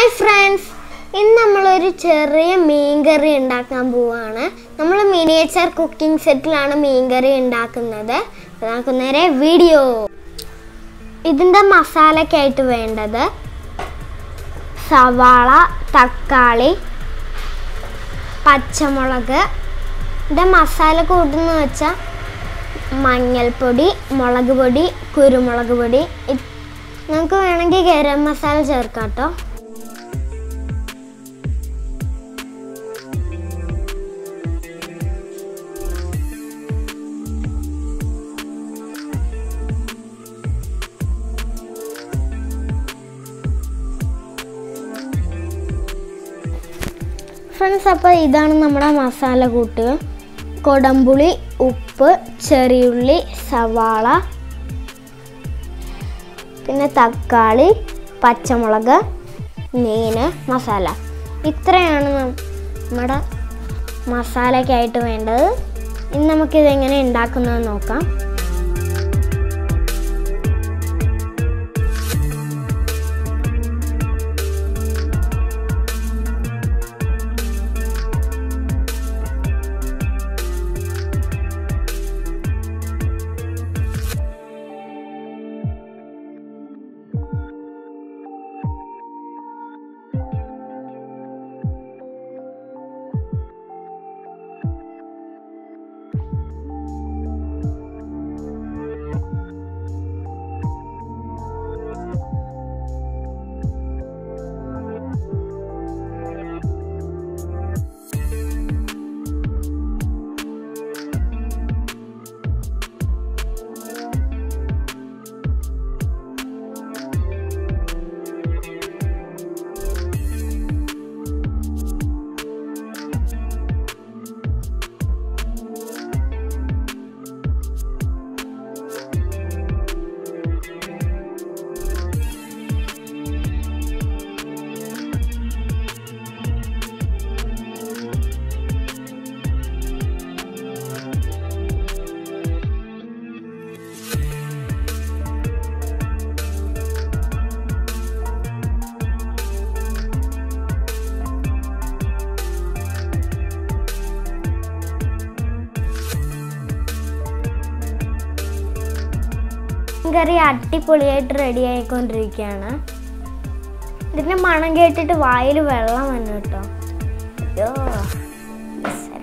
Hi friends ഇന്ന് നമ്മളൊരു ചെറിയ മീൻകറി ഉണ്ടാക്കാൻ പോവാണ് നമ്മൾ മിനിയേച്ചർ കുക്കിംഗ് സെറ്റിലാണ് മീൻകറി ഉണ്ടാക്കുന്നത് അപ്പോൾ നമുക്ക് നേരെ വീഡിയോ ഇതിൻ്റെ മസാലയ്ക്കായിട്ട് വേണ്ടത് സവാള തക്കാളി പച്ചമുളക് ഇതിൻ്റെ മസാല കൂട്ടുന്ന വെച്ചാൽ മഞ്ഞൾപ്പൊടി മുളക് പൊടി കുരുമുളക് പൊടി ഇത് നമുക്ക് വേണമെങ്കിൽ ഗരം മസാല ചേർക്കാം കേട്ടോ ഫ്രണ്ട്സ് അപ്പോൾ ഇതാണ് നമ്മുടെ മസാല കൂട്ട് കൊടമ്പുളി ഉപ്പ് ചെറിയുള്ളി സവാള പിന്നെ തക്കാളി പച്ചമുളക് മീൻ മസാല ഇത്രയാണ് നം- നമ്മുടെ മസാലയ്ക്കായിട്ട് വേണ്ടത് ഇനി നമുക്കിത് എങ്ങനെ ഉണ്ടാക്കുന്നത് നോക്കാം കറി അടിപൊളിയായിട്ട് റെഡി ആയിക്കൊണ്ടിരിക്കുകയാണ് ഇതിൻ്റെ മണം കേട്ടിട്ട് വായിൽ വെള്ളം വന്നു കേട്ടോ അയ്യോ മിസ്സായി.